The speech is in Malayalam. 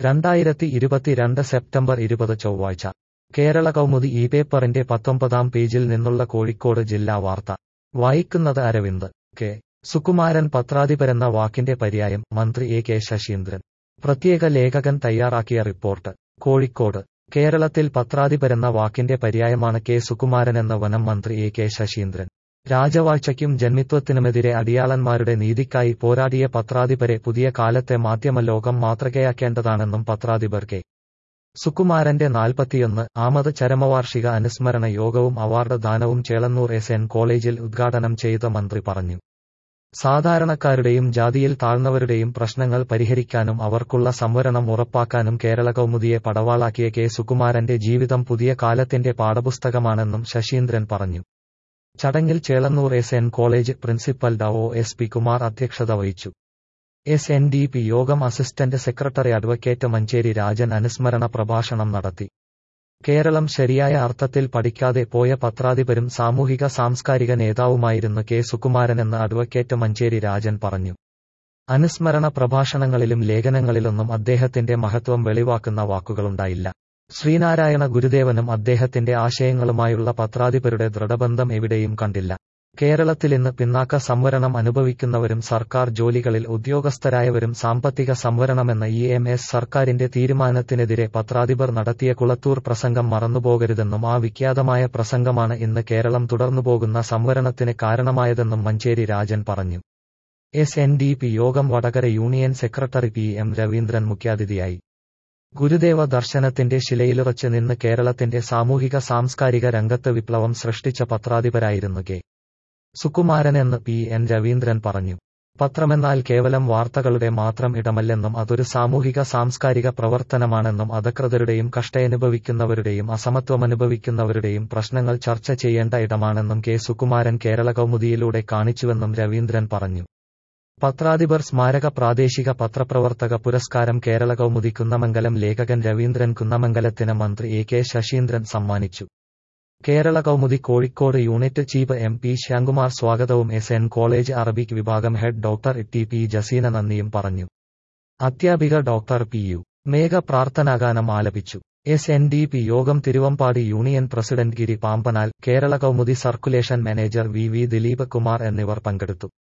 രണ്ടായിരത്തി ഇരുപത്തിരണ്ട് സെപ്റ്റംബർ ഇരുപത് ചൊവ്വാഴ്ച കേരള കൗമുദി ഈ പേപ്പറിന്റെ പത്തൊമ്പതാം പേജിൽ നിന്നുള്ള കോഴിക്കോട് ജില്ലാ വാർത്ത വായിക്കുന്നത് അരവിന്ദ് കെ സുകുമാരൻ പത്രാധിപരെന്ന വാക്കിന്റെ പര്യായം മന്ത്രി എ കെ ശശീന്ദ്രൻ പ്രത്യേക ലേഖകൻ തയ്യാറാക്കിയ റിപ്പോർട്ട് കോഴിക്കോട് കേരളത്തിൽ പത്രാധിപരെന്ന വാക്കിന്റെ പര്യായമാണ് കെ സുകുമാരനെന്ന വനം മന്ത്രി എ കെ ശശീന്ദ്രൻ രാജവാഴ്ചയ്ക്കും ജന്മിത്വത്തിനുമെതിരെ അടിയാളന്മാരുടെ നീതിക്കായി പോരാടിയ പത്രാധിപരെ പുതിയ കാലത്തെ മാധ്യമലോകം മാതൃകയാക്കേണ്ടതാണെന്നും പത്രാധിപർ കെ സുകുമാരന്റെ നാൽപ്പത്തിയൊന്ന് ആമത് ചരമവാർഷിക അനുസ്മരണ യോഗവും അവാർഡ് ദാനവും ചേളന്നൂർ എസ് എൻ കോളേജിൽ ഉദ്ഘാടനം ചെയ്ത മന്ത്രി പറഞ്ഞു സാധാരണക്കാരുടെയും ജാതിയിൽ താഴ്ന്നവരുടെയും പ്രശ്നങ്ങൾ പരിഹരിക്കാനും അവർക്കുള്ള സംവരണം ഉറപ്പാക്കാനും കേരള കൗമുദിയെ പടവാളാക്കിയ കെ സുകുമാരന്റെ ജീവിതം പുതിയ കാലത്തിന്റെ പാഠപുസ്തകമാണെന്നും ശശീന്ദ്രൻ പറഞ്ഞു ചടങ്ങിൽ Chelannur S N college principal ഡ ഒ എസ് പി കുമാർ അധ്യക്ഷത വഹിച്ചു എസ് എൻ ഡി പി യോഗം assistant secretary advocate Manjeri Rajan അനുസ്മരണ പ്രഭാഷണം നടത്തി കേരളം ശരിയായ അർത്ഥത്തിൽ പഠിക്കാതെ പോയ പത്രാധിപരും സാമൂഹിക സാംസ്കാരിക നേതാവുമായിരുന്നു കെ സുകുമാരനെന്ന് അഡ്വക്കേറ്റ് മഞ്ചേരി രാജൻ പറഞ്ഞു അനുസ്മരണ പ്രഭാഷണങ്ങളിലും ലേഖനങ്ങളിലൊന്നും അദ്ദേഹത്തിന്റെ മഹത്വം വെളിവാക്കുന്ന വാക്കുകളുണ്ടായില്ല ശ്രീനാരായണ ഗുരുദേവനും അദ്ദേഹത്തിന്റെ ആശയങ്ങളുമായുള്ള പത്രാധിപരുടെ ദൃഢബന്ധം എവിടെയും കണ്ടില്ല കേരളത്തിലിന്ന് പിന്നാക്ക സംവരണം അനുഭവിക്കുന്നവരും സർക്കാർ ജോലികളിൽ ഉദ്യോഗസ്ഥരായവരും സാമ്പത്തിക സംവരണമെന്ന ഇ എം എസ് സർക്കാരിന്റെ തീരുമാനത്തിനെതിരെ പത്രാധിപർ നടത്തിയ കുളത്തൂർ പ്രസംഗം മറന്നുപോകരുതെന്നും ആ വിഖ്യാതമായ പ്രസംഗമാണ് ഇന്ന് കേരളം തുടർന്നുപോകുന്ന സംവരണത്തിന് കാരണമായതെന്നും മഞ്ചേരി രാജൻ പറഞ്ഞു എസ് എൻ ഡി പി യോഗം Vadakara union secretary P M Raveendran മുഖ്യാതിഥിയായി ഗുരുദേവ ദർശനത്തിന്റെ ശിലയിലുറച്ച് നിന്ന് കേരളത്തിന്റെ സാമൂഹിക സാംസ്കാരിക രംഗത്ത് വിപ്ലവം സൃഷ്ടിച്ച പത്രാധിപരായിരുന്നു കെ സുകുമാരനെന്ന് പി എൻ രവീന്ദ്രൻ പറഞ്ഞു പത്രമെന്നാൽ കേവലം വാർത്തകളുടെ മാത്രം ഇടമല്ലെന്നും അതൊരു സാമൂഹിക സാംസ്കാരിക പ്രവർത്തനമാണെന്നും അധകൃതരുടെയും കഷ്ടയനുഭവിക്കുന്നവരുടെയും അസമത്വമനുഭവിക്കുന്നവരുടെയും പ്രശ്നങ്ങൾ ചർച്ച ചെയ്യേണ്ട ഇടമാണെന്നും കെ സുകുമാരൻ കേരള കൗമുദിയിലൂടെ കാണിച്ചുവെന്നും രവീന്ദ്രൻ പറഞ്ഞു പത്രാധിപർ സ്മാരക പ്രാദേശിക പത്രപ്രവർത്തക പുരസ്കാരം കേരള കൗമുദി കുന്നമംഗലം ലേഖകൻ രവീന്ദ്രൻ കുന്നമംഗലത്തിന് മന്ത്രി എ കെ ശശീന്ദ്രൻ സമ്മാനിച്ചു Kerala Kaumudi Kozhikode unit chief M P Shyamkumar സ്വാഗതവും എസ് എൻ കോളേജ് അറബിക് വിഭാഗം head doctor T P Jaseena നന്ദിയും പറഞ്ഞു അധ്യാപിക ഡോക്ടർ പി യു മേഘ പ്രാർത്ഥനാഗാനം ആലപിച്ചു എസ് എൻ ഡി പി യോഗം Thiruvambady union president Giri Pampanal Kerala Kaumudi circulation manager V V Dileep Kumar എന്നിവർ പങ്കെടുത്തു